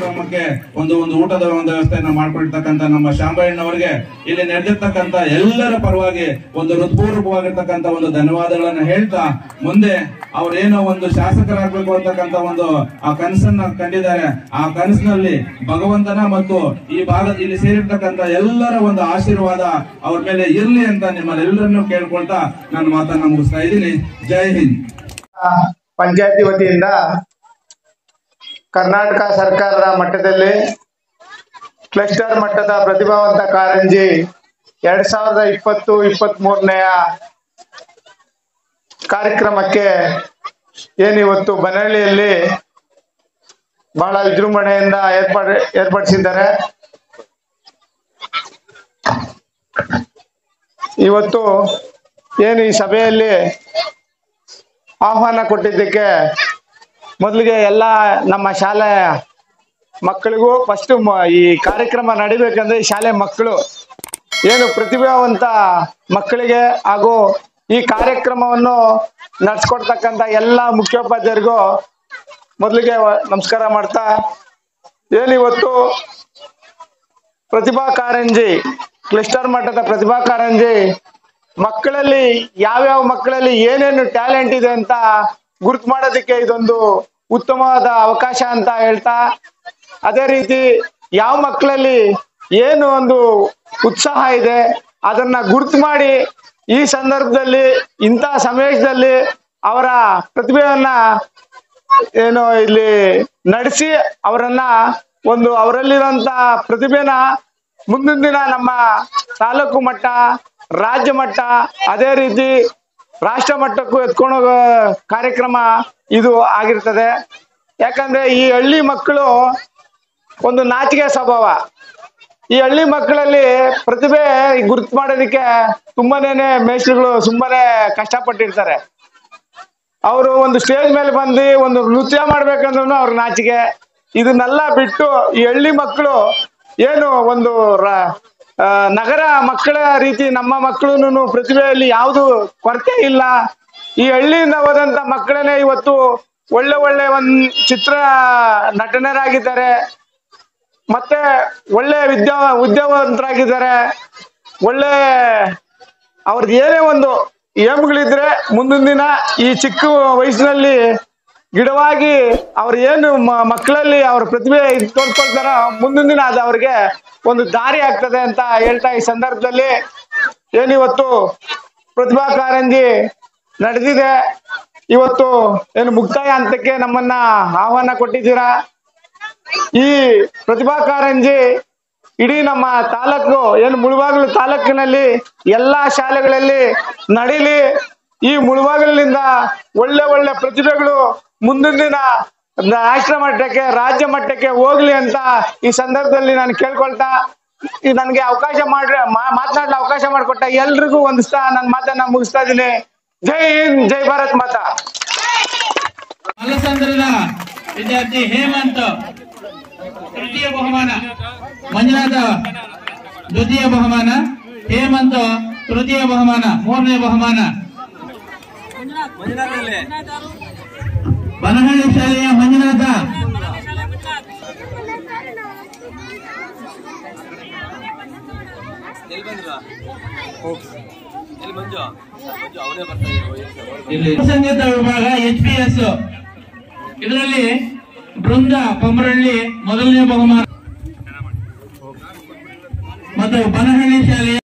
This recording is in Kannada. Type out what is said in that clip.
ಕಾರ್ಯಕ್ರಮಕ್ಕೆ ಒಂದು ಒಂದು ಊಟದ ಒಂದು ವ್ಯವಸ್ಥೆಯನ್ನ ಮಾಡ್ಕೊಳ್ತಕ್ಕಂತ ನಮ್ಮ ಶಾಂಬಯ್ಯನವರಿಗೆ ಇಲ್ಲಿ ನಡೆದಿರ್ತಕ್ಕಂತ ಎಲ್ಲರ ಪರವಾಗಿ ಒಂದು ಹೃತ್ಪೂರ್ವಕವಾಗಿರ್ತಕ್ಕಂತ ಒಂದು ಧನ್ಯವಾದಗಳನ್ನ ಹೇಳ್ತಾ ಮುಂದೆ ಅವ್ರೇನೋ ಒಂದು ಶಾಸಕರಾಗ್ಬೇಕು ಅಂತಕ್ಕಂತ ಒಂದು ಆ ಕನಸನ್ನ ಕಂಡಿದ್ದಾರೆ ಆ ಕನಸಿನಲ್ಲಿ ಭಗವಂತನ ಮತ್ತು ಈ ಭಾಗದ ಇಲ್ಲಿ ಸೇರಿರ್ತಕ್ಕಂತ ಎಲ್ಲರ ಒಂದು ಆಶೀರ್ವಾದ ಅವ್ರ ಮೇಲೆ ಇರ್ಲಿ ಅಂತ ನಿಮ್ಮನ್ನೆಲ್ಲರನ್ನು ಕೇಳ್ಕೊಳ್ತಾ ನಾನು ಮಾತನ್ನ ಮುಗಿಸ್ತಾ ಇದ್ದೀನಿ ಜೈ ಹಿಂದ್ ಪಂಚಾಯತಿ ವತಿಯಿಂದ ಕರ್ನಾಟಕ ಸರ್ಕಾರದ ಮಟ್ಟದಲ್ಲಿ ಕ್ಲಸ್ಟರ್ ಮಟ್ಟದ ಪ್ರತಿಭಾವಂತ ಕಾರಂಜಿ ಎರಡ್ ಸಾವಿರದ ಇಪ್ಪತ್ತು ಇಪ್ಪತ್ತ್ ಮೂರನೆಯ ಕಾರ್ಯಕ್ರಮಕ್ಕೆ ಏನಿವತ್ತು ಬನಹಳ್ಳಿಯಲ್ಲಿ ಬಹಳ ವಿಜೃಂಭಣೆಯಿಂದ ಏರ್ಪಾಡು ಏರ್ಪಡಿಸಿದ್ದಾರೆ ಇವತ್ತು ಏನು ಈ ಸಭೆಯಲ್ಲಿ ಆಹ್ವಾನ ಕೊಟ್ಟಿದ್ದಕ್ಕೆ ಮೊದಲಿಗೆ ಎಲ್ಲ ನಮ್ಮ ಶಾಲೆ ಮಕ್ಕಳಿಗೂ ಫಸ್ಟ್ ಈ ಕಾರ್ಯಕ್ರಮ ನಡಿಬೇಕಂದ್ರೆ ಈ ಶಾಲೆ ಮಕ್ಕಳು ಏನು ಪ್ರತಿಭಾವಂತ ಮಕ್ಕಳಿಗೆ ಹಾಗೂ ಈ ಕಾರ್ಯಕ್ರಮವನ್ನು ನಡೆಸ್ಕೊಡ್ತಕ್ಕಂಥ ಎಲ್ಲ ಮುಖ್ಯೋಪಾಧ್ಯಾಯರಿಗೂ ಮೊದಲಿಗೆ ನಮಸ್ಕಾರ ಮಾಡ್ತಾ ಏನಿವತ್ತು ಪ್ರತಿಭಾ ಕಾರಂಜಿ ಕ್ಲಿಸ್ಟರ್ ಮಟ್ಟದ ಪ್ರತಿಭಾ ಕಾರಂಜಿ ಮಕ್ಕಳಲ್ಲಿ ಯಾವ್ಯಾವ ಮಕ್ಕಳಲ್ಲಿ ಏನೇನು ಟ್ಯಾಲೆಂಟ್ ಇದೆ ಅಂತ ಗುರುತು ಮಾಡೋದಕ್ಕೆ ಇದೊಂದು ಉತ್ತಮವಾದ ಅವಕಾಶ ಅಂತ ಹೇಳ್ತಾ ಅದೇ ರೀತಿ ಯಾವ ಮಕ್ಕಳಲ್ಲಿ ಏನು ಒಂದು ಉತ್ಸಾಹ ಇದೆ ಅದನ್ನ ಗುರುತು ಮಾಡಿ ಈ ಸಂದರ್ಭದಲ್ಲಿ ಇಂಥ ಸಮಾವೇಶದಲ್ಲಿ ಅವರ ಪ್ರತಿಭೆಯನ್ನ ಏನು ಇಲ್ಲಿ ನಡೆಸಿ ಅವರನ್ನ ಒಂದು ಅವರಲ್ಲಿರುವಂತ ಪ್ರತಿಭೆನ ಮುಂದಿನ ದಿನ ನಮ್ಮ ತಾಲೂಕು ಮಟ್ಟ ರಾಜ್ಯ ಮಟ್ಟ ಅದೇ ರೀತಿ ರಾಷ್ಟ್ರ ಮಟ್ಟಕ್ಕೂ ಎತ್ಕೊಂಡು ಹೋಗೋ ಕಾರ್ಯಕ್ರಮ ಇದು ಆಗಿರ್ತದೆ ಯಾಕಂದ್ರೆ ಈ ಹಳ್ಳಿ ಮಕ್ಕಳು ಒಂದು ನಾಚಿಕೆ ಸ್ವಭಾವ ಈ ಹಳ್ಳಿ ಮಕ್ಕಳಲ್ಲಿ ಪ್ರತಿಭೆ ಗುರುತು ಮಾಡೋದಕ್ಕೆ ತುಂಬಾನೇನೆ ಮೇಸ್ಟ್ರುಗಳು ತುಂಬಾನೇ ಕಷ್ಟಪಟ್ಟಿರ್ತಾರೆ ಅವರು ಒಂದು ಸ್ಟೇಜ್ ಮೇಲೆ ಬಂದು ಒಂದು ನೃತ್ಯ ಮಾಡ್ಬೇಕಂದ್ರೂ ಅವ್ರ ನಾಚಿಕೆ ಇದನ್ನೆಲ್ಲ ಬಿಟ್ಟು ಈ ಹಳ್ಳಿ ಮಕ್ಕಳು ಏನು ಒಂದು ರ- ಆ, ನಗರ ಮಕ್ಕಳ ರೀತಿ ನಮ್ಮ ಮಕ್ಕಳು ಪ್ರತಿಭೆಯಲ್ಲಿ ಯಾವುದು ಕೊರತೆ ಇಲ್ಲ ಈ ಹಳ್ಳಿಯಿಂದ ಹೋದಂತ ಮಕ್ಕಳನ್ನೇ ಇವತ್ತು ಒಳ್ಳೆ ಒಳ್ಳೆ ಒಂದ್ ಚಿತ್ರ ನಟನರಾಗಿದ್ದಾರೆ ಮತ್ತೆ ಒಳ್ಳೆ ವಿದ್ಯಾ ಉದ್ಯೋಗವಂತರಾಗಿದ್ದಾರೆ ಒಳ್ಳೆ ಅವ್ರದ್ದು ಏನೇ ಒಂದು ಏಮ್ಗಳಿದ್ರೆ ಮುಂದಿನ ದಿನ ಈ ಚಿಕ್ಕ ವಯಸ್ಸಿನಲ್ಲಿ ಗಿಡವಾಗಿ ಅವ್ರು ಏನು ಮ- ಮಕ್ಕಳಲ್ಲಿ ಅವ್ರ ಪ್ರತಿಭೆ ಇದ್ ತೋರ್ಸ್ಕೊಳ್ತಾರೋ ಮುಂದಿನ ದಿನ ಅದು ಅವ್ರಿಗೆ ಒಂದು ದಾರಿ ಆಗ್ತದೆ ಅಂತ ಹೇಳ್ತಾ ಈ ಸಂದರ್ಭದಲ್ಲಿ ಏನಿವತ್ತು ಪ್ರತಿಭಾ ಕಾರಂಜಿ ನಡೆದಿದೆ ಇವತ್ತು ಏನು ಮುಕ್ತಾಯ ಹಂತಕ್ಕೆ ನಮ್ಮನ್ನ ಆಹ್ವಾನ ಕೊಟ್ಟಿದ್ದೀರಾ ಈ ಪ್ರತಿಭಾ ಕಾರಂಜಿ ಇಡೀ ನಮ್ಮ ತಾಲೂಕು ಏನು ಮುಳುಬಾಗಿಲು ತಾಲೂಕಿನಲ್ಲಿ ಎಲ್ಲಾ ಶಾಲೆಗಳಲ್ಲಿ ನಡೀಲಿ ಈ ಮುಳುಬಾಗಿಲಿನಿಂದ ಒಳ್ಳೆ ಒಳ್ಳೆ ಪ್ರತಿಭೆಗಳು ಮುಂದಿನ ದಿನ ರಾಷ್ಟ್ರ ಮಟ್ಟಕ್ಕೆ ರಾಜ್ಯ ಮಟ್ಟಕ್ಕೆ ಹೋಗ್ಲಿ ಅಂತ ಈ ಸಂದರ್ಭದಲ್ಲಿ ನಾನು ಕೇಳ್ಕೊಳ್ತಾ ಈ ನನ್ಗೆ ಅವಕಾಶ ಮಾಡ್ರೆ ಮಾ- ಮಾತನಾಡಲು ಅವಕಾಶ ಮಾಡಿಕೊಟ್ಟ ಎಲ್ರಿಗೂ ಒಂದಿಸ್ತಾ ನನ್ನ ಮಾತನ್ನ ಮುಗಿಸ್ತಾ ಇದೀನಿ ಜೈ ಹಿಂದ್ ಜೈ ಭಾರತ್ ಮಾತಾ ಮಲ್ಲಸಂದ್ರದ ವಿದ್ಯಾರ್ಥಿ ಹೇಮಂತ್ ತೃತೀಯ ಬಹುಮಾನ ಮಂಜುನಾಥ ದ್ವಿತೀಯ ಬಹುಮಾನ ಹೇಮಂತ್ ತೃತೀಯ ಬಹುಮಾನ ಮೂರನೇ ಬಹುಮಾನ ಬನಹಳ್ಳಿ ಶಾಲೆಯ ಮಂಜುನಾಥ ಇಲ್ಲಿ ಸಂಗೀತ ವಿಭಾಗ ಎಚ್ ಪಿ ಎಸ್ ಇದರಲ್ಲಿ ಬೃಂದ ಪಂಬರಳ್ಳಿ ಮೊದಲನೇ ಬಹುಮಾನ ಮತ್ತು ಬನಹಳ್ಳಿ ಶಾಲೆಯ